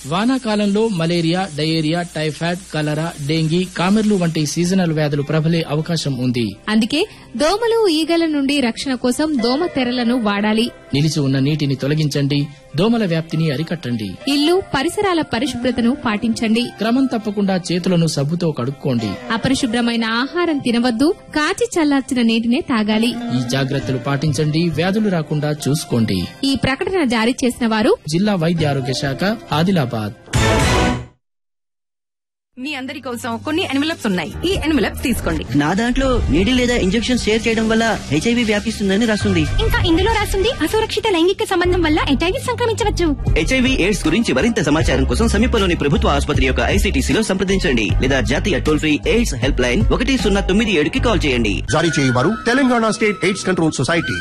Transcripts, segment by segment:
వానాకాలంలో malaria diarrhoea typhoid cholera dengue కామెర్లు వంటి సీజనల్ వ్యాధులు ప్రబలే అవకాశం ఉంది అందుకే దోమలు ఈగల నుండి రక్షణ కోసం దోమ తెరలను వాడాలి నిలిచి ఉన్న నీటిని తొలగించండి దోమల వ్యాప్తిని అరికట్టండి ఇల్లు పరిసరాల పరిశుభ్రతను పాటించండి క్రమం తప్పకుండా చేతులను సబ్బుతో కడుక్కోండి అపరిశుభ్రమైన ఆహారం తినవద్దు కాచి చల్లార్చిన నీటినే తాగాలి ఈ జాగ్రత్తలు పాటించండి వ్యాధులు రాకుండా చూసుకోండి ఈ ప్రకటన జారీ చేసిన వారు జిల్లా వైద్య ఆరోగ్య శాఖ ఆదిలాబాద్ మీ అందరి కోసం కొన్ని ఎన్వలప్స్ ఉన్నాయి ఈ ఎన్వలప్ తీసుకోండి నా దాంట్లో నీడిల్ లేదా ఇంజెక్షన్ షేర్ చేయడం వల్ల హెచ్ఐవి వ్యాపిస్తుందని రాస్తుంది ఇంకా ఇందులో రాసింది అసురక్షిత లైంగిక సంబంధం వల్ల హెచ్ఐవి సంక్రమించవచ్చు హెచ్ఐవి ఎయిడ్స్ గురించి మరింత సమాచారం కోసం సమీపంలోని ప్రభుత్వ ఆసుపత్రి యొక్క ఐసీటీసీలో సంప్రదించండి లేదా జాతీయ toll free AIDS helpline ఒకటి సున్నా తొమ్మిది ఏడుకి కాల్ చేయండి జారీ చేయవారు Telangana state AIDS control society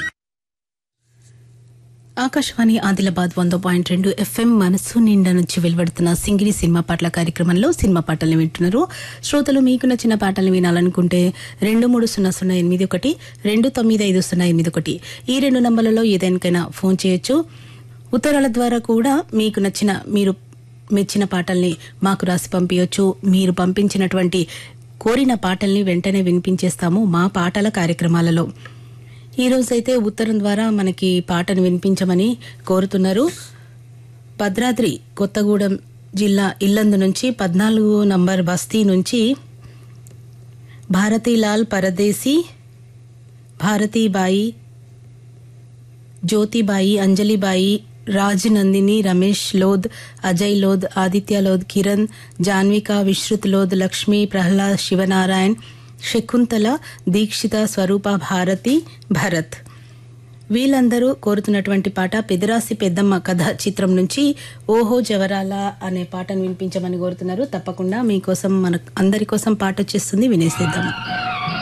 Akashvani Adilabad వంద పాయింట్ రెండు ఎఫ్ఎం మనసు నిండా నుంచి వెలువడుతున్న సింగిరి సినిమా పాటల కార్యక్రమంలో సినిమా పాటల్ని వింటున్నారు శ్రోతలు మీకు నచ్చిన పాటల్ని వినాలనుకుంటే రెండు మూడు సున్నా సున్నా ఎనిమిది ఒకటి రెండు తొమ్మిది ఐదు సున్నా ఎనిమిది ఒకటి ఈ రెండు నంబర్లలో ఏదైనా ఫోన్ చేయొచ్చు ఉత్తరాల ద్వారా కూడా మీకు నచ్చిన మీరు మెచ్చిన పాటల్ని మాకు రాసి పంపించవచ్చు మీరు పంపించినటువంటి కోరిన పాటల్ని వెంటనే వినిపించేస్తాము మా పాటల కార్యక్రమాలలో ఈ రోజైతే ఉత్తరం ద్వారా మనకి పాటను వినిపించమని కోరుతున్నారు భద్రాద్రి కొత్తగూడెం జిల్లా ఇల్లందు నుంచి పద్నాలుగు నంబర్ బస్తీ నుంచి భారతీలాల్ పరదేశీ భారతీబాయి జ్యోతిబాయి అంజలిబాయి రాజ్ నందిని రమేష్ లోద్ అజయ్ లోద్ ఆదిత్య లోద్ కిరణ్ జాన్విక విశ్రుత్ లోద్ లక్ష్మి ప్రహ్లాద్ శివనారాయణ్ శకుంతల దీక్షిత స్వరూప భారతి భరత్ వీళ్ళందరూ కోరుతున్నటువంటి పాట పెదరాసి పెద్దమ్మ కథ చిత్రం నుంచి ఓహో జవరాల అనే పాటను వినిపించమని కోరుతున్నారు తప్పకుండా మీకోసం మన అందరి కోసం పాట వచ్చేస్తుంది వినేసేద్దాం